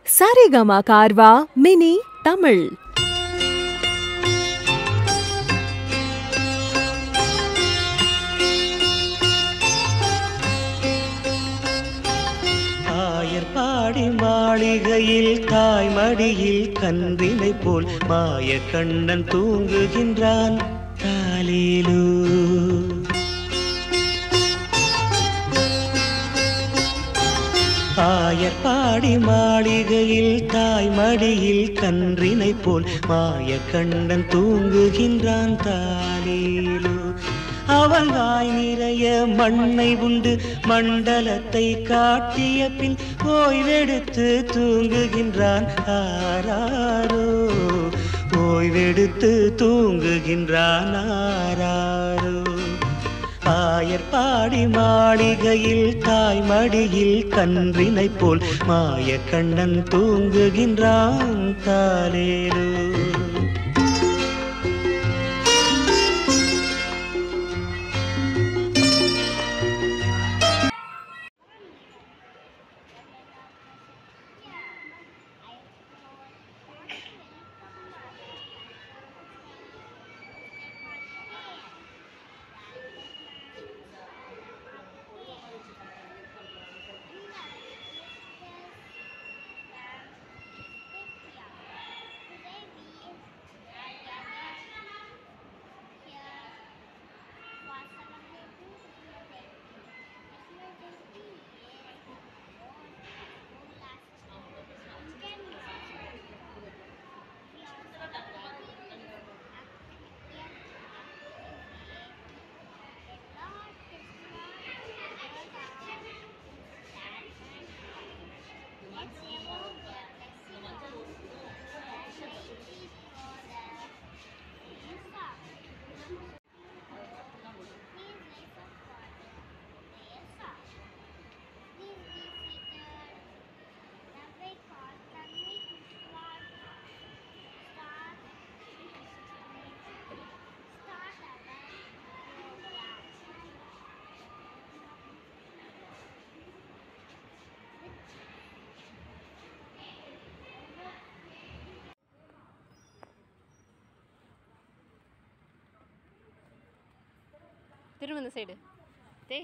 Saregama Carvaan mini Tamil ஆயர்பாடி மாளிகையில் தாய்மடியில் கன்றினை போல் மாய கண்ணன் தூங்குகின்றான் தாலேலு ஆயர்பாடி மாளிகையில் தாய்மடியில் கன்றினை போல் மாய கண்ணன் தூங்குகின்றான் தாலேலு அவன் வாய் நிறைய மண்ணை உண்டு மண்டலத்தை காட்டிய பின் ஓய்வெடுத்து தூங்குகின்றான் ஆராரோ ஓய்வெடுத்து தூங்குகின்றான் ஆராரோ ஆயர்பாடி மாளிகையில் தாய்மடியில் கன்றினை போல் மாய கண்ணன் தூங்குகின்றான் தாலேலோ திரும்ப இந்த சைடு டே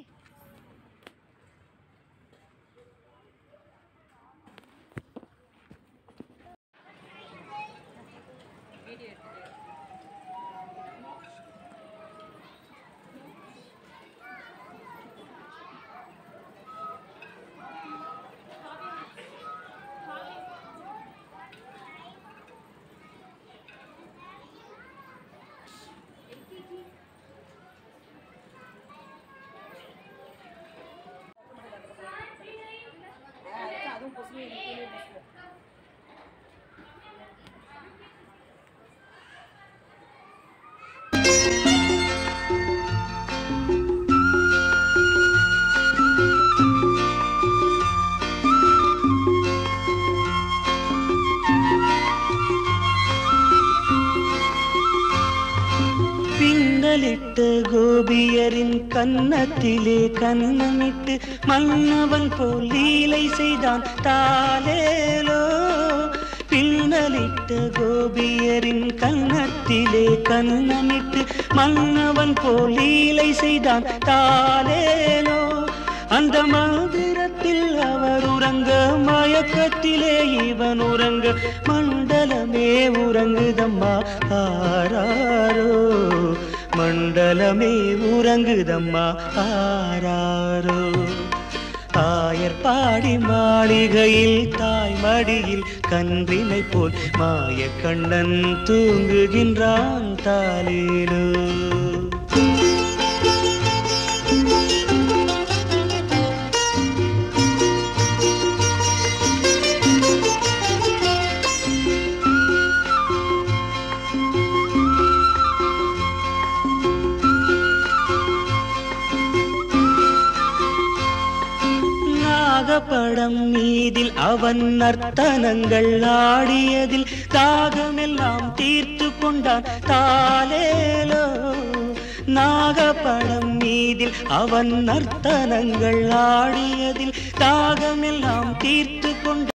பின்னலிட்ட கோபியரின் கன்னத்திலே கன்னமிட்டு மன்னவன் போல் லீலை செய்தான் தாலேலோ பின்னலிட்ட கோபியரின் கன்னத்திலே கன்னமிட்டு மன்னவன் போல் லீலை செய்தான் தாலேலோ அந்த மந்திரத்தில் அவர் உறங்க மயக்கத்திலே இவன் உறங்க மண்டலமே உறங்குதம்மா ஆராரோ மண்டலமே உறங்குதம்மா ஆராரோ ஆயர்பாடி மாளிகையில் தாய்மடியில் கன்றினை போல் மாய கண்ணன் தூங்குகின்றான் தாலேலோ நாகப்படம் மீதில் அவன் நர்த்தனங்கள் ஆடியதில் தாகமெல்லாம் தீர்த்து கொண்டான் தாலேலோ நாகப்படம் மீதில் அவன் நர்த்தனங்கள் ஆடியதில் தாகமெல்லாம் தீர்த்து கொண்டான்